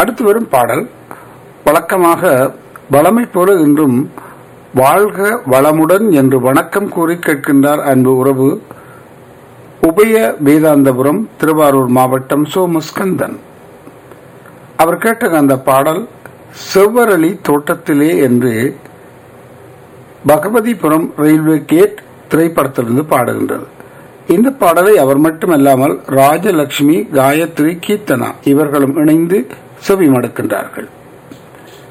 அடுத்து வரும் பாடல் வழக்கமாக வளமை போல இன்றும் வாழ்க வளமுடன் என்று வணக்கம் கூறி கேட்கின்றார் அன்பு உறவு உபய வேதாந்தபுரம் திருவாரூர் மாவட்டம் சோ முஸ்கந்தன் அவர் கேட்ட அந்த பாடல் செவ்வரளி தோட்டத்திலே என்று பகவதிபுரம் ரயில்வே கேட் திரைப்படத்திலிருந்து பாடுகின்றது இந்த பாடலை அவர் மட்டுமல்லாமல் ராஜலட்சுமி காயத்ரி கீர்த்தனா இவர்களும் இணைந்து செவி மடுக்கின்றார்கள்